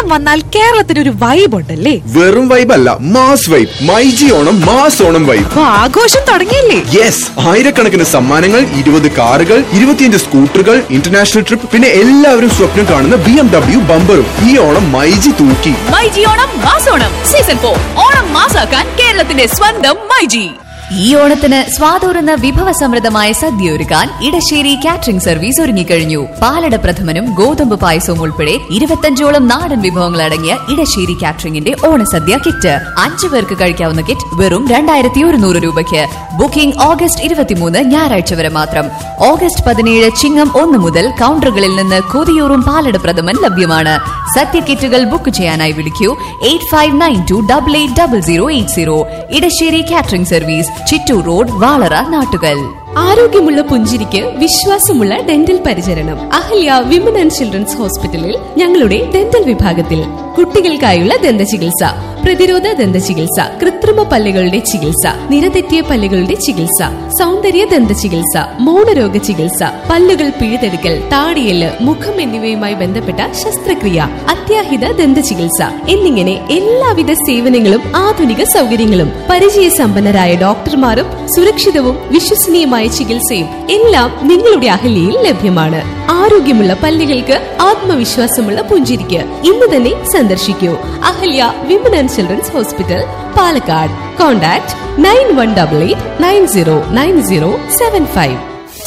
ഓണം വന്നാൽ കേരളത്തിന് ഒരു വൈബ് ഉണ്ടല്ലേ വെറും വൈബ് അല്ല mass vibe myG Onam mass Onam vibe അപ്പൊ ആഘോഷം തുടങ്ങിയില്ലേ യെസ് ആയിരക്കണക്കിന് സമ്മാനങ്ങൾ ഇരുപത് കാറുകൾ ഇരുപത്തിയഞ്ച് സ്കൂട്ടറുകൾ ഇന്റർനാഷണൽ ട്രിപ്പ് പിന്നെ എല്ലാവരും സ്വപ്നം കാണുന്ന ബി എം ഡബ്ല്യു ബമ്പറും ഈ ഓണം മൈജി തൂക്കി മൈജി ഓണം മാസോണം സീസൺ ഫോർ ഓണം മാസാക്കാൻ കേരളത്തിന്റെ സ്വന്തം മൈജി ഈ ഓണത്തിന് സ്വാതൂറുന്ന വിഭവസമൃദ്ധമായ സദ്യ ഒരുക്കാൻ ഇടശ്ശേരി കാറ്ററിംഗ് സർവീസ് ഒരുങ്ങിക്കഴിഞ്ഞു പാലട പ്രഥമനും ഗോതമ്പ് പായസവും ഉൾപ്പെടെ ഇരുപത്തഞ്ചോളം നാടൻ വിഭവങ്ങൾ അടങ്ങിയ ഇടശ്ശേരി കാറ്ററിംഗിന്റെ ഓണസദ്യ കിറ്റ് അഞ്ചു പേർക്ക് കഴിക്കാവുന്ന കിറ്റ് വെറും രണ്ടായിരത്തി ഒരുന്നൂറ് രൂപയ്ക്ക് ബുക്കിംഗ് ഓഗസ്റ്റ് ഇരുപത്തിമൂന്ന് ഞായറാഴ്ച വരെ മാത്രം ഓഗസ്റ്റ് പതിനേഴ് ചിങ്ങം ഒന്ന് മുതൽ കൗണ്ടറുകളിൽ നിന്ന് കൊതിയൂറും പാലട പ്രഥമൻ ലഭ്യമാണ് സദ്യ കിറ്റുകൾ ബുക്ക് ചെയ്യാനായി വിളിക്കൂ eight five nine two double eight double zero eight zero Edasseri catering service Chittur road Valara Nattukal ആരോഗ്യമുള്ള പുഞ്ചിരിക്ക് വിശ്വാസമുള്ള ഡെന്റൽ പരിചരണം അഹല്യ വിമൻ ആൻഡ് ചിൽഡ്രൻസ് ഹോസ്പിറ്റലിൽ ഞങ്ങളുടെ ഡെന്റൽ വിഭാഗത്തിൽ കുട്ടികൾക്കായുള്ള ദന്ത ചികിത്സ പ്രതിരോധ ദന്ത ചികിത്സ കൃത്രിമ പല്ലുകളുടെ ചികിത്സ നിരതെറ്റിയ പല്ലുകളുടെ ചികിത്സ സൗന്ദര്യ ദന്ത ചികിത്സ മൗനരോഗ ചികിത്സ പല്ലുകൾ പിഴുതെടുക്കൽ താടിയല് മുഖം എന്നിവയുമായി ബന്ധപ്പെട്ട ശസ്ത്രക്രിയ അത്യാഹിത ദന്ത ചികിത്സ എന്നിങ്ങനെ എല്ലാവിധ സേവനങ്ങളും ആധുനിക സൗകര്യങ്ങളും പരിചയസമ്പന്നരായ ഡോക്ടർമാരും സുരക്ഷിതവും വിശ്വസനീയമായ ചികിത്സയും എല്ലാം നിങ്ങളുടെ അഹല്യയിൽ ലഭ്യമാണ് ആരോഗ്യമുള്ള പല്ലുകൾക്ക് ആത്മവിശ്വാസമുള്ള പുഞ്ചിരിക്ക് ഇന്ന് തന്നെ സന്ദർശിക്കൂ Ahalya women and children's hospital Palakkad contact nine one double eight nine zero nine zero seven five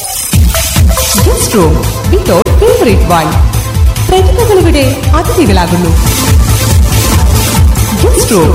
favourite wine പ്രതിഭകളിവിടെ അതിഥികളാകുന്നു guest room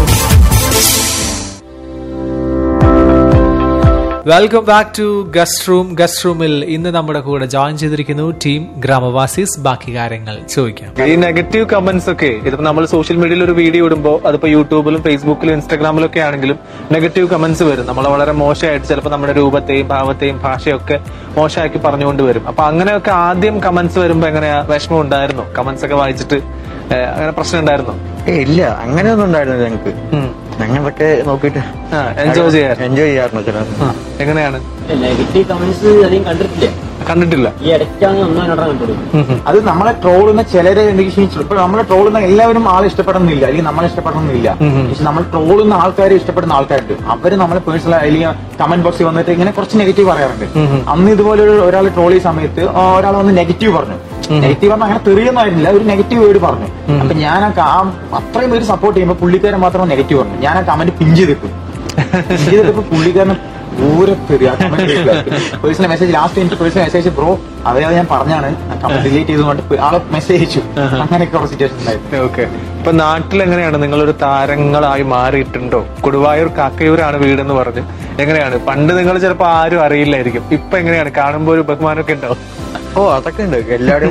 welcome back to guest room guest റൂമിൽ ഇന്ന് നമ്മുടെ കൂടെ ജോയിൻ ചെയ്തിരിക്കുന്നു ടീം ഗ്രാമവാസീസ് ബാക്കി കാര്യങ്ങൾ ചോദിക്കാം ഈ നെഗറ്റീവ് കമന്റ്സ് ഒക്കെ ഇതിപ്പോ നമ്മൾ സോഷ്യൽ മീഡിയയിൽ ഒരു വീഡിയോ ഇടുമ്പോൾ അതിപ്പോ യൂട്യൂബിലും ഫേസ്ബുക്കിലും ഇൻസ്റ്റാഗ്രാമിലും ഒക്കെ ആണെങ്കിലും നെഗറ്റീവ് കമന്റ്സ് വരും നമ്മൾ വളരെ മോശമായിട്ട് ചിലപ്പോൾ നമ്മുടെ രൂപത്തെയും ഭാവത്തെയും ഭാഷയൊക്കെ മോശമാക്കി പറഞ്ഞുകൊണ്ട് വരും അപ്പൊ അങ്ങനെയൊക്കെ ആദ്യം കമന്റ്സ് വരുമ്പോ എങ്ങനെയാ വിഷമം ഉണ്ടായിരുന്നു കമന്റ്സ് ഒക്കെ വായിച്ചിട്ട് ഏഹ്, അങ്ങനെ പ്രശ്നം ഉണ്ടായിരുന്നോ ഏയ് ഇല്ല അങ്ങനെയൊന്നും ഉണ്ടായിരുന്നില്ല ഞങ്ങൾക്ക് ഉം. ഞങ്ങളൊക്കെ നോക്കിയിട്ട് ആ, enjoy ചെയ്യാറ്. എൻജോയ് ചെയ്യാറുണ്ട് ചില ആ, എങ്ങനെയാണ് നെഗറ്റീവ് കമന്റ്സ് അധികം കണ്ടിട്ടില്ല കണ്ടിട്ടില്ല ഈ ഇടയ്ക്കാണ് ഒന്നോ രണ്ടോ കണ്ടുള്ളൂ ഉം, ഉം. അത് നമ്മളെ ട്രോളുന്ന ചിലരെ എന്തെങ്കിലും ഇപ്പൊ നമ്മളെ ട്രോളുന്ന എല്ലാവരും ആളെ ഇഷ്ടപ്പെടണമെന്നില്ല അല്ലെങ്കിൽ നമ്മളെ ഇഷ്ടപ്പെടണമെന്നില്ല പക്ഷെ നമ്മൾ ട്രോളുന്ന ആൾക്കാരെ ഇഷ്ടപ്പെടുന്ന ആൾക്കാരുണ്ട് അവര് നമ്മളെ പേഴ്സണൽ അല്ലെങ്കിൽ കമന്റ് ബോക്സിൽ വന്നിട്ട് ഇങ്ങനെ കുറച്ച് നെഗറ്റീവ് പറയാറുണ്ട് അന്ന് ഇതുപോലെ ഒരു ഒരാൾ ട്രോൾ ചെയ്ത സമയത്ത് ഒരാൾ വന്ന് നെഗറ്റീവ് പറഞ്ഞു നെഗറ്റീവ് പറഞ്ഞാൽ അങ്ങനെ തെറിയൊന്നും ആയിരുന്നില്ല ഒരു നെഗറ്റീവ് വേർഡ് പറഞ്ഞു അപ്പൊ ഞാൻ ആ ക- ആ അത്രയും പേര് സപ്പോർട്ട് ചെയ്യുമ്പോൾ പുള്ളിക്കാരൻ മാത്രം നെഗറ്റീവ് പറഞ്ഞു ഞാൻ ആ കമന്റ് പിൻ ചെയ്തിട്ടു പിൻ ചെയ്തിട്ടപ്പോ പുള്ളിക്കാരൻ ഊരത്തെറി ആ കമന്റ് പേഴ്സണൽ മെസ്സേജ് ലാസ്റ്റ് എനിക്ക് പേഴ്സണൽ മെസ്സേജ് ബ്രോ അതേ ഞാൻ പറഞ്ഞാണ് കമന്റ് ഡിലീറ്റ് ചെയ്തുകൊണ്ട് ആളെ മെസ്സേജ് അയച്ചു അങ്ങനെയൊക്കെ ഉള്ള സിറ്റുവേഷൻ ഉണ്ടായിരുന്നു ഓക്കെ ഇപ്പൊ നാട്ടിൽ എങ്ങനെയാണ് നിങ്ങളൊരു താരങ്ങളായി മാറിയിട്ടുണ്ടോ കൊടുവായൂർ കാക്കയൂരാണ് വീടെന്ന് പറഞ്ഞ് എങ്ങനെയാണ് പണ്ട് നിങ്ങൾ ചിലപ്പോ ആരും അറിയില്ലായിരിക്കും ഇപ്പൊ എങ്ങനെയാണ് കാണുമ്പോ ഒരു ബഹുമാനമൊക്കെ ഉണ്ടാവും ഓ അതൊക്കെ ഉണ്ട് എല്ലാവരും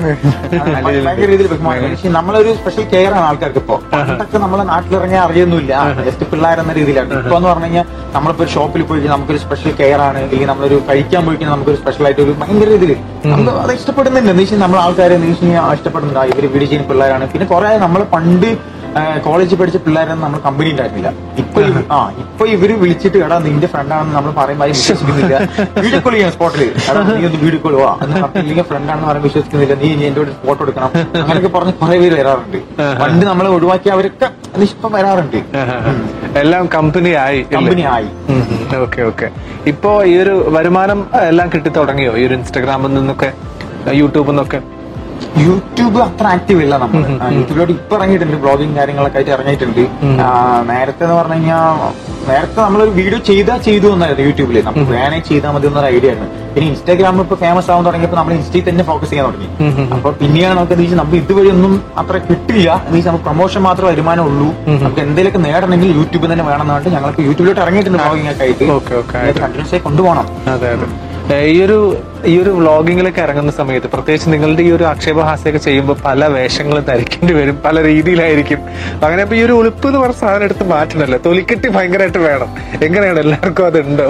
ഭയങ്കര രീതിയിൽ ബഹുമാനം പക്ഷേ നമ്മളൊരു സ്പെഷ്യൽ കെയർ ആണ് ആൾക്കാർക്ക് ഇപ്പൊ പണ്ടൊക്കെ നമ്മളെ നാട്ടിലിറങ്ങിയ അറിയൊന്നുമില്ല ജസ്റ്റ് പിള്ളേരെന്ന രീതിയിലാണ് ഇപ്പൊ എന്ന് പറഞ്ഞു കഴിഞ്ഞാൽ നമ്മളിപ്പോ ഒരു ഷോപ്പിൽ പോയി കഴിഞ്ഞാൽ നമുക്കൊരു സ്പെഷ്യൽ കെയർ ആണ് അല്ലെങ്കിൽ നമ്മളൊരു കഴിക്കാൻ പോയി കഴിഞ്ഞാൽ നമുക്കൊരു സ്പെഷ്യൽ ആയിട്ട് ഒരു ഭയങ്കര രീതിയിൽ നമുക്ക് അത് ഇഷ്ടപ്പെടുന്നുണ്ട് എന്ന് വെച്ചാൽ നമ്മൾ ആൾക്കാരെ എന്ന് വെച്ച് കഴിഞ്ഞാൽ ഇഷ്ടപ്പെടുന്നുണ്ട് ആ, ഇവര് വീട് ചെയ്യുന്ന പിള്ളേരാണ് പിന്നെ കുറെ നമ്മൾ പണ്ട് കോളേജിൽ പഠിച്ച പിള്ളേരൊന്നും നമ്മൾ കമ്പനി ഉണ്ടായിരുന്നില്ല ഇപ്പൊ ഇവ- ആ ഇപ്പൊ ഇവര് വിളിച്ചിട്ട് എടാ നിന്റെ ഫ്രണ്ടാണെന്ന് നമ്മൾ പറയുമ്പോൾ ആരും വിശ്വസിക്കുന്നില്ല വീഡിയോ കോൾ ചെയ്യാം സ്പോട്ടിൽ എടാ നീ ഒന്ന് വീഡിയോ കോൾ വാ എന്ന് പറഞ്ഞില്ലെങ്കിൽ ഫ്രണ്ടാണെന്ന് പറയാൻ വിശ്വസിക്കുന്നില്ല നീ ഇനി എന്റെ കൂടെ ഫോട്ടോ എടുക്കണം അങ്ങനെയൊക്കെ പറഞ്ഞ് കുറെ പേര് വരാറുണ്ട് പണ്ട് നമ്മളെ ഒഴിവാക്കി അവരൊക്കെ ഇപ്പം വരാറുണ്ട് എല്ലാം കമ്പനി ആയി കമ്പനി ആയി ഓക്കെ ഓക്കെ ഇപ്പോ ഈ ഒരു വരുമാനം എല്ലാം കിട്ടി തുടങ്ങിയോ ഈ ഒരു ഇൻസ്റ്റാഗ്രാമിൽ നിന്നൊക്കെ യൂട്യൂബിൽ നിന്നൊക്കെ യൂട്യൂബ് അത്ര ആക്റ്റീവ് ഇല്ല നമ്മൾ യൂട്യൂബിലോട്ട് ഇപ്പൊ ഇറങ്ങിയിട്ടുണ്ട് ബ്ലോഗിങ് കാര്യങ്ങളൊക്കെ ആയിട്ട് ഇറങ്ങിയിട്ടുണ്ട് ആ, നേരത്തെ എന്ന് പറഞ്ഞു കഴിഞ്ഞാൽ നേരത്തെ നമ്മളൊരു വീഡിയോ ചെയ്താൽ ചെയ്തു എന്നായിരുന്നു യൂട്യൂബിൽ നമുക്ക് വേണേ ചെയ്താൽ മതി എന്നൊരു ഐഡിയ ആയിരുന്നു പിന്നെ ഇൻസ്റ്റാഗ്രാമിൽ ഇപ്പൊ ഫേമസ് ആവാൻ തുടങ്ങിയപ്പോൾ നമ്മൾ ഇൻസ്റ്റയിൽ തന്നെ ഫോക്കസ് ചെയ്യാൻ തുടങ്ങി അപ്പൊ പിന്നെയാണ് നമുക്ക് എന്താ വെച്ചാൽ നമുക്ക് ഇതുവഴി ഒന്നും അത്ര കിട്ടില്ല എന്ന് വെച്ചാൽ നമുക്ക് പ്രൊമോഷൻ മാത്രമേ വരുമാനം ഉള്ളൂ നമുക്ക് എന്തെങ്കിലുമൊക്കെ നേടണമെങ്കിൽ യൂട്യൂബിൽ തന്നെ വേണം എന്ന് പറഞ്ഞിട്ട് ഞങ്ങൾക്ക് യൂട്യൂബിലോട്ട് ഇറങ്ങിയിട്ടുണ്ട് ബ്ലോഗിംഗ് ഒക്കെ ആയിട്ട് ഓക്കെ ഓക്കെ കണ്ടിന്യൂസ് ആയി കൊണ്ടുപോകണം അതെ അതെ ഏ, ഈ ഒരു ഈ ഒരു വ്ളോഗിങ്ങിലൊക്കെ ഇറങ്ങുന്ന സമയത്ത് പ്രത്യേകിച്ച് നിങ്ങളുടെ ഈ ഒരു ആക്ഷേപഹാസ്യമൊക്കെ ചെയ്യുമ്പോൾ പല വേഷങ്ങളും ധരിക്കേണ്ടി വരും പല രീതിയിലായിരിക്കും അങ്ങനെ ഇപ്പൊ ഈ ഒരു ഉളുപ്പ് എന്ന് പറഞ്ഞ സാധനം എടുത്ത് മാറ്റണല്ലോ തൊലിക്കെട്ടി ഭയങ്കരമായിട്ട് വേണം എങ്ങനെയാണ് എല്ലാവർക്കും അതുണ്ടോ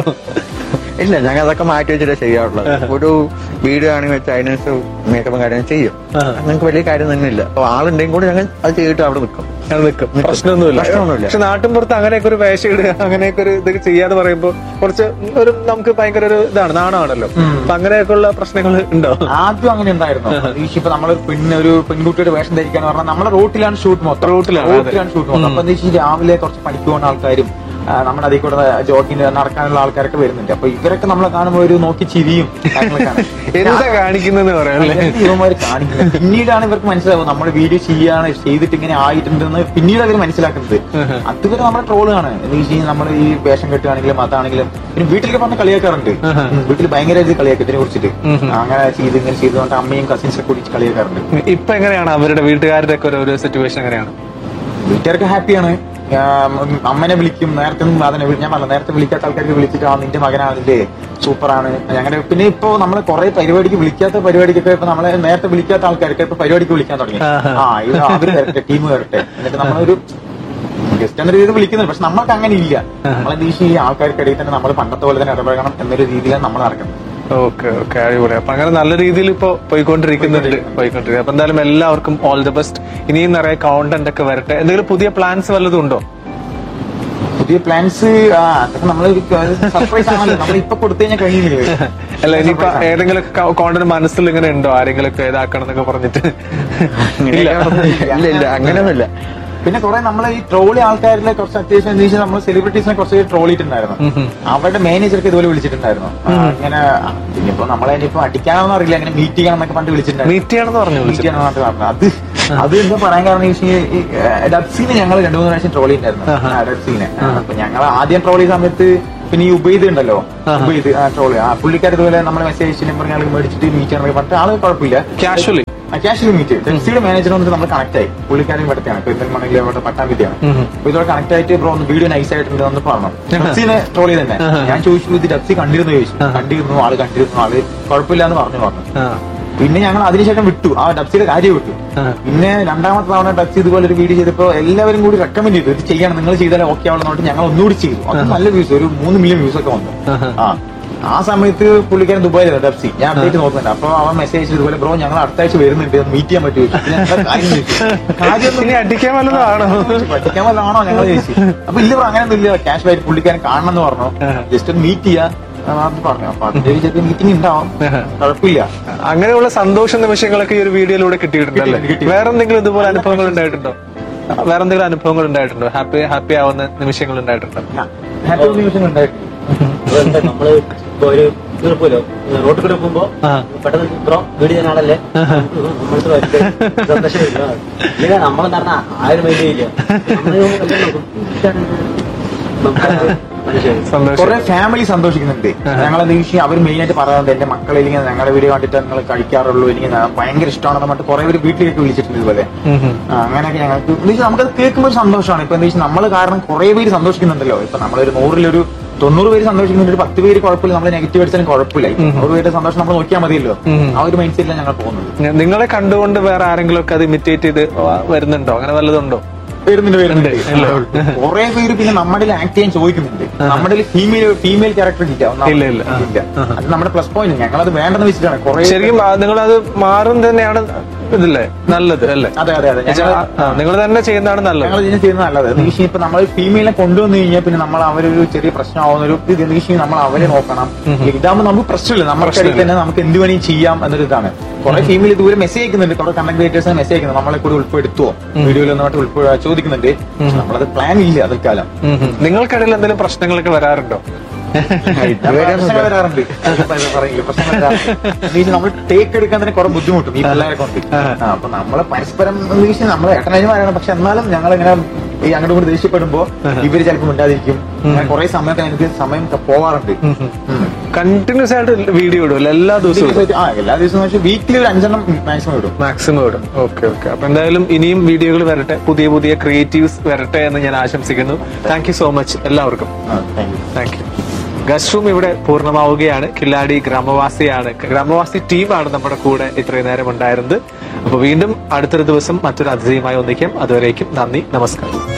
ഇല്ല ഞങ്ങൾ അതൊക്കെ മാറ്റി വെച്ചിട്ടേ ചെയ്യാറുള്ളത് ഒരു വീഡിയോ ആണെങ്കിൽ വെച്ച് അതിനനുസരിച്ച് മേക്കപ്പും കാര്യങ്ങളും ചെയ്യും ഞങ്ങൾക്ക് വലിയ കാര്യം തന്നെ ഇല്ല അപ്പൊ ആളുണ്ടെങ്കിൽ കൂടി ഞങ്ങൾ അത് ചെയ്തിട്ട് അവിടെ നിൽക്കും അത് നിൽക്കും പ്രശ്നമൊന്നുമില്ല പ്രശ്നമൊന്നുമില്ല. പക്ഷെ നാട്ടിൻപുറത്ത് അങ്ങനെയൊക്കെ ഒരു വേഷം ഇടുക അങ്ങനെയൊക്കെ ഒരു ഇത് ചെയ്യാന്ന് പറയുമ്പോൾ കുറച്ച് ഒരു നമുക്ക് ഭയങ്കര ഒരു ഇതാണ് നാണമാണല്ലോ അപ്പൊ അങ്ങനെയൊക്കെയുള്ള പ്രശ്നങ്ങൾ ഉണ്ടോ ആദ്യം അങ്ങനെ ഉണ്ടായിരുന്നു ഈ ഇപ്പൊ നമ്മളൊരു പെണ്ണ് ഒരു പെൺകുട്ടിയുടെ വേഷം ധരിക്കാന്ന് പറഞ്ഞാൽ നമ്മളെ റോട്ടിലാണ് ഷൂട്ട് മൊത്തം റോട്ടിലാണ്, അതെ. റോട്ടിലാണ് ഷൂട്ട് മൊത്തം അപ്പൊ എന്താ വെച്ചാൽ രാവിലെ കുറച്ച് പണിക്ക് പോകുന്ന ആൾക്കാരും ആ, നമ്മുടെ അതിൽ കൂടെ ജോഗിന് നടക്കാനുള്ള ആൾക്കാരൊക്കെ വരുന്നുണ്ട് അപ്പൊ ഇവരൊക്കെ നമ്മളെ കാണുമ്പോൾ ഒരു നോക്കി ചിരിയും കാര്യങ്ങളൊക്കെയാണ്. എന്താ കാണിക്കുന്നെന്ന് പറയാം അല്ലേ എന്ത് ഇവന്മാര് കാണിക്കുന്നത് പിന്നീടാണ് ഇവർക്ക് മനസ്സിലാവും നമ്മൾ വീഡിയോ ചെയ്യാണ് ചെയ്തിട്ട് ഇങ്ങനെ ആയിട്ടുണ്ടെന്ന് പിന്നീട് അവർ മനസ്സിലാക്കുന്നത് അതുവരെ നമ്മുടെ ട്രോളാണ് എന്ന് വെച്ച് കഴിഞ്ഞാൽ നമ്മൾ ഈ വേഷം കെട്ടുകയാണെങ്കിലും അതാണെങ്കിലും പിന്നെ വീട്ടിലൊക്കെ പറഞ്ഞ് കളിയാക്കാറുണ്ട് ഉം, വീട്ടിൽ ഭയങ്കര ഇത് കളിയാക്കും ഇതിനെ കുറിച്ചിട്ട് അങ്ങനെ ചെയ്ത് ഇങ്ങനെ ചെയ്തുകൊണ്ട് അമ്മയും കസിൻസ് ഒക്കെ കൂടി കളിയാക്കാറുണ്ട് ഇപ്പൊ എങ്ങനെയാണ് അവരുടെ വീട്ടുകാരുടെ ഒക്കെ ഒരു- ഒരു സിറ്റുവേഷൻ എങ്ങനെയാണ് വീട്ടുകാർക്ക് ഹാപ്പിയാണ് അമ്മനെ വിളിക്കും നേരത്തെ ഒന്നും അതിനെ വിളി- ഞാൻ പറഞ്ഞ നേരത്തെ വിളിക്കാത്ത ആൾക്കാർക്ക് വിളിച്ചിട്ട് ആ നിന്റെ മകനാണ് അതിന്റെ സൂപ്പറാണ് അങ്ങനെ പിന്നെ ഇപ്പൊ നമ്മൾ കുറെ പരിപാടിക്ക് വിളിക്കാത്ത പരിപാടിക്കൊക്കെ ഇപ്പൊ നമ്മളെ നേരത്തെ വിളിക്കാത്ത ആൾക്കാർക്ക് ഇപ്പൊ പരിപാടിക്ക് വിളിക്കാൻ തുടങ്ങി ആ ഇത് അവര് വരട്ടെ ടീം വരട്ടെ എന്നിട്ട് നമ്മളൊരു ഗസ്റ്റ് എന്ന രീതിയിൽ വിളിക്കുന്നുണ്ട് പക്ഷെ നമ്മൾക്ക് അങ്ങനെ ഇല്ല നമ്മളെ ദേശീയ ഈ ആൾക്കാർക്കിടയിൽ തന്നെ നമ്മൾ പണ്ടത്തെ പോലെ തന്നെ ഇടപഴകണം എന്നൊരു രീതിയിലാണ് നമ്മൾ നടക്കുന്നത് ഓക്കെ ഓക്കെ അടിപൊളി അപ്പൊ അങ്ങനെ നല്ല രീതിയിൽ ഇപ്പൊ പോയിക്കൊണ്ടിരിക്കുന്നുണ്ട് പോയിക്കൊണ്ടിരിക്കുന്നത് അപ്പൊ എന്തായാലും എല്ലാവർക്കും ഓൾ ദി ബെസ്റ്റ് ഇനിയും നിറയെ കോണ്ടന്റ് ഒക്കെ വരട്ടെ എന്തെങ്കിലും പുതിയ പ്ലാൻസ് വല്ലതും ഉണ്ടോ പുതിയ പ്ലാൻസ് അതൊക്കെ നമ്മൾ സർപ്രൈസ് ആണല്ലോ നമ്മൾ ഇപ്പൊ കൊടുത്തു കഴിഞ്ഞാൽ കഴിയുന്നില്ലേ അല്ല ഇനിയിപ്പോ ഏതെങ്കിലും കോണ്ടന്റ് മനസ്സിൽ ഇങ്ങനെ ഉണ്ടോ ആരെങ്കിലും ഒക്കെ ഇതാക്കണം എന്നൊക്കെ പറഞ്ഞിട്ട് ഇല്ല ഇല്ല ഇല്ല അങ്ങനെയൊന്നുമില്ല പിന്നെ കുറെ നമ്മളെ ഈ ട്രോളി ആൾക്കാരിലെ കുറച്ച് അത്യാവശ്യം എന്താ വെച്ചാൽ നമ്മൾ സെലിബ്രിറ്റീസിനെ കുറച്ച് ട്രോളിയിട്ടുണ്ടായിരുന്നു അവരുടെ മാനേജർക്ക് ഇതുപോലെ വിളിച്ചിട്ടുണ്ടായിരുന്നു ആ, ഇങ്ങനെ ആ, ഇനിയിപ്പോ നമ്മളെ ഇനിയിപ്പോ അടിക്കാനൊന്നും അറിയില്ല അങ്ങനെ മീറ്റ് ചെയ്യണം എന്നൊക്കെ പണ്ട് വിളിച്ചിട്ടുണ്ടായിരുന്നു മീറ്റ് ചെയ്യണമെന്ന് പറഞ്ഞു മീറ്റ് ചെയ്യണം എന്നൊക്കെ പറഞ്ഞു അത് അത് എന്താ പറയാൻ കാരണം എന്ന് വെച്ച് കഴിഞ്ഞാൽ ഈ ഏഹ്, ഡബ്സീനെ ഞങ്ങൾ രണ്ടു മൂന്ന് പ്രാവശ്യം ട്രോളി ഉണ്ടായിരുന്നു ആ, ഡബ്സീനെ അപ്പൊ ഞങ്ങൾ ആദ്യം ട്രോൾ ചെയ്ത സമയത്ത് പിന്നെ ഈ ഉബൈദ് ഉണ്ടല്ലോ ഉബൈദ് ട്രോളി ആ പുള്ളിക്കാർ ഇതുപോലെ നമ്മളെ മെസ്സേജ് നമ്പർ ഞങ്ങൾ മേടിച്ചിട്ട് മീറ്റ് ചെയ്യണമെന്ന് പറഞ്ഞിട്ട് ആള് കുഴപ്പമില്ല കാഷ്വലി ക്യാഷ് മീറ്റ് ടെക്സിയുടെ മാനേജർ വന്നിട്ട് നമ്മൾ കണക്ട് ആയി പുള്ളിക്കാരൻ ഇവിടത്തെയാണ് പെരിന്തൽമണ്ണയിലെ ഇവിടെ പട്ടാമ്പിത്തെയാണ് അപ്പൊ ഇതോടെ കണക്ട് ആയിട്ട് ബ്രോ ഒന്ന് വീഡിയോ നൈസ് ആയിട്ടുണ്ട് എന്ന് പറഞ്ഞു ടെക്സിനെ ട്രോൾ ചെയ്ത് തന്നെ ഞാൻ ചോദിച്ചു ഇത് ടെക്സി കണ്ടിരുന്നു ചോദിച്ചു കണ്ടിരുന്നു ആള് കണ്ടിരുന്നു ആള് കുഴപ്പമില്ല എന്ന് പറഞ്ഞു പറഞ്ഞു പിന്നെ ഞങ്ങൾ അതിനുശേഷം വിട്ടു ആ ഡബ്സിയുടെ കാര്യം വിട്ടു പിന്നെ രണ്ടാമത്തെ തവണ ഡബ്സി ഇതുപോലെ ഒരു വീഡിയോ ചെയ്തപ്പോ എല്ലാവരും കൂടി റെക്കമെൻഡ് ചെയ്തു ഇത് ചെയ്യണം നിങ്ങൾ ചെയ്താലേ ഓക്കെ ആവുള്ളൂ എന്ന് പറഞ്ഞിട്ട് ഞങ്ങൾ ഒന്നുകൂടി ചെയ്തു അത് നല്ല വ്യൂസ് ഒരു മൂന്ന് മില്യൺ വ്യൂസ് ഒക്കെ വന്നു ആ ആ സമയത്ത് പുള്ളിക്കാരൻ ദുബായിലാണ് ഡബ്സി ഞാൻ അപ്ഡേറ്റ് നോക്കുന്നുണ്ട് അപ്പൊ അവൻ മെസ്സേജ് ഇതുപോലെ ബ്രോ ഞങ്ങൾ അടുത്ത ആഴ്ച വരുന്നുണ്ട് മീറ്റ് ചെയ്യാൻ പറ്റുമോ ചോദിച്ചു. ഞാൻ എന്താ കാര്യം ചോദിച്ചു. കാര്യമൊന്നും ഇനി അടിക്കാൻ വല്ലതാണോ പഠിക്കാൻ വല്ലതാണോ ഞങ്ങൾ ചോദിച്ചു അപ്പൊ ഇല്ല ബ്രോ അങ്ങനെയൊന്നും ഇല്ല ക്യാഷ് ആയിട്ട് പുള്ളിക്കാരൻ കാണണം എന്ന് പറഞ്ഞു ജസ്റ്റ് ഒന്ന് മീറ്റ് ചെയ്യാ അത് പറഞ്ഞു അപ്പൊ അതിന്റെ വിചാരിച്ച മീറ്റിംഗ് ഉണ്ടാവും കുഴപ്പമില്ല അങ്ങനെയുള്ള സന്തോഷ നിമിഷങ്ങളൊക്കെ ഈ ഒരു വീഡിയോയിലൂടെ കിട്ടിയിട്ടുണ്ടല്ലേ കിട്ടി. വേറെ എന്തെങ്കിലും ഇതുപോലെ അനുഭവങ്ങൾ ഉണ്ടായിട്ടുണ്ടോ വേറെ എന്തെങ്കിലും അനുഭവങ്ങൾ ഉണ്ടായിട്ടുണ്ടോ ഹാപ്പി ഹാപ്പി ആവുന്ന നിമിഷങ്ങൾ ഉണ്ടായിട്ടുണ്ടോ ഹാപ്പി നിമിഷങ്ങൾ ഉണ്ടായിട്ടില്ല എന്താ നമ്മള് ഇപ്പൊ ഒരു ഇതിൽ പോലോ റോട്ടിൽ കൂടെ പോകുമ്പോ ആ. പെട്ടെന്ന് ബ്രോ വീട് ചെയ്യുന്ന ആളല്ലേ നമ്മൾക്ക് ഭയങ്കര സന്തോഷമില്ല ഇല്ല നമ്മളെന്ന് പറഞ്ഞാ ആരും മൈൻഡ് ചെയ്യില്ല നമ്മള് എല്ലാം നോക്കും. ഇതാണ് നമുക്ക് മനുഷ്യൻ സന്തോഷം കുറെ ഫാമിലി സന്തോഷിക്കുന്നുണ്ട് ഞങ്ങൾ എന്താ വിഷയം അവർ മെയിൻ ആയിട്ട് പറയാറുണ്ട് എന്റെ മക്കളെ ഇല്ലെങ്കിൽ ഞങ്ങളുടെ വീഡിയോ കണ്ടിട്ട് നിങ്ങൾ കഴിക്കാറുള്ളൂ എനിക്ക് ന- ഭയങ്കര ഇഷ്ടമാണെന്ന് പറഞ്ഞിട്ട് കുറെ പേര് വീട്ടിലേക്ക് വിളിച്ചിട്ടുണ്ട് ഇതുപോലെ ആ, അങ്ങനെയൊക്കെ ഞങ്ങൾക്ക് എന്ന് വെച്ചാൽ നമുക്കത് കേൾക്കുമ്പോൾ ഒരു സന്തോഷമാണ് ഇപ്പൊ എന്താ വെച്ചാൽ നമ്മൾ കാരണം കുറെ പേര് സന്തോഷിക്കുന്നുണ്ടല്ലോ ഇപ്പൊ നമ്മളൊരു നൂറിലൊരു തൊണ്ണൂറ് പേര് സന്തോഷിക്കുന്നുണ്ട് ഒരു പത്ത് പേര് കുഴപ്പമില്ല നമ്മൾ നെഗറ്റീവ് അടിച്ചാലും കുഴപ്പമില്ല ഇപ്പൊ തൊണ്ണൂറ് പേരുടെ സന്തോഷം നമ്മൾ നോക്കിയാൽ മതിയല്ലോ ആ ഒരു മൈൻഡ് സെറ്റിലാണ് ഞങ്ങൾ പോകുന്നത് നിങ്ങളെ കണ്ടുകൊണ്ട് വേറെ ആരെങ്കിലും ഒക്കെ അത് ഇമിറ്റേറ്റ് ചെയ്ത് വരുന്നുണ്ടോ അങ്ങനെ വല്ലതുണ്ടോ വരുന്നുണ്ട് വരുന്നുണ്ട് കുറെ പേര് പിന്നെ നമ്മുടെ ആക്ട് ചെയ്യാൻ ചോദിക്കുന്നുണ്ട് നമ്മുടെ ഫീമെയിൽ ഫീമെയിൽ ക്യാരക്ടർ ഇല്ല ഒന്നാമത്. ഇല്ല, ഇല്ല. ആ. ഇല്ല അത് നമ്മുടെ പ്ലസ് പോയിന്റ് ഞങ്ങൾ അത് വേണ്ടെന്ന് വെച്ചിട്ടാണ് കുറെ ശരിക്കും നിങ്ങൾ അത് മാറും തന്നെയാണ് ഇതില്ലേ നല്ലത് അല്ലേ അതെ അതെ അതെ ഞങ്ങൾ നിങ്ങൾ തന്നെ ചെയ്യുന്നതാണ് നല്ലത് ഞങ്ങൾ ഇതിനെ ചെയ്യുന്നത് നല്ലത് നീഷി ഇപ്പൊ നമ്മൾ ഫീമെയിലെ കൊണ്ടുവന്നു കഴിഞ്ഞാൽ പിന്നെ നമ്മൾ അവരൊരു ചെറിയ പ്രശ്നമാവുന്ന ഒരു ഇത് നീഷി നമ്മൾ അവരെ നോക്കണം ഇതാകുമ്പോൾ നമുക്ക് പ്രശ്നമില്ല നമ്മുടെ ഇടയിൽ തന്നെ നമുക്ക് എന്ത് വേണമെങ്കിൽ ചെയ്യാം എന്നൊരു ഇതാണ് കുറെ ഫീമെയിൽ ഇതുവരെ മെസ്സേജ് അയക്കുന്നുണ്ട് കുറെ കണ്ടന്റ് ക്രിയേറ്റേഴ്സിനെ മെസ്സേജ് അയക്കുന്നത് നമ്മളെ കൂടി ഉൾപ്പെടുത്തുവോ വീഡിയോയിൽ ഒന്നായിട്ട് ഉൾപ്പെടെ ചോദിക്കുന്നുണ്ട് പക്ഷെ നമ്മളത് പ്ലാൻ ഇല്ല തൽക്കാലം ഉം ഉം. നിങ്ങൾക്കിടയിൽ എന്തെങ്കിലും പ്രശ്നങ്ങളൊക്കെ വരാറുണ്ടോ പ്രശ്നങ്ങൾ വരാറുണ്ട് പറയില്ല പ്രശ്നങ്ങൾ വരാറുണ്ട് എന്ന് വെച്ചാൽ നമ്മൾ ടേക്ക് എടുക്കാൻ തന്നെ കുറെ ബുദ്ധിമുട്ടും ഈ പിള്ളേരെ കൊണ്ട് ആ, അപ്പൊ നമ്മള് പരസ്പരം എന്ന് വെച്ചാൽ നമ്മള് ഏട്ടനജമാരാണ് പക്ഷെ എന്നാലും ഞങ്ങൾ ഇങ്ങനെ ഈ അങ്ങോട്ടും കൂടി ദേഷ്യപ്പെടുമ്പോ ഇവര് ചിലപ്പോൾ മിണ്ടാതിരിക്കും അങ്ങനെ കുറെ സമയത്ത് എനിക്ക് സമയം പോവാറുണ്ട് ഉം. കണ്ടിന്യൂസ് ആയിട്ട് വീഡിയോ ഇടുമല്ലോ എല്ലാ ദിവസവും ഇടും. ആ എല്ലാ ദിവസവും വീക്കിലി ഒരു അഞ്ചെണ്ണം മാക്സിമം ഇടും മാക്സിമം ഇടും ഓക്കെ ഓക്കെ അപ്പൊ എന്തായാലും ഇനിയും വീഡിയോകൾ വരട്ടെ പുതിയ പുതിയ ക്രിയേറ്റീവ്സ് വരട്ടെ എന്ന് ഞാൻ ആശംസിക്കുന്നു താങ്ക് യു സോ മച്ച് എല്ലാവർക്കും thank you thank you guest room ഇവിടെ പൂർണ്ണമാവുകയാണ് കില്ലാടി ഗ്രാമവാസിയാണ് ഗ്രാമവാസി ടീമാണ് നമ്മുടെ കൂടെ ഇത്രയും നേരം ഉണ്ടായിരുന്നത് അപ്പൊ വീണ്ടും അടുത്തൊരു ദിവസം മറ്റൊരു അതിഥിയുമായി ഒന്നിക്കാം അതുവരേക്കും നന്ദി നമസ്കാരം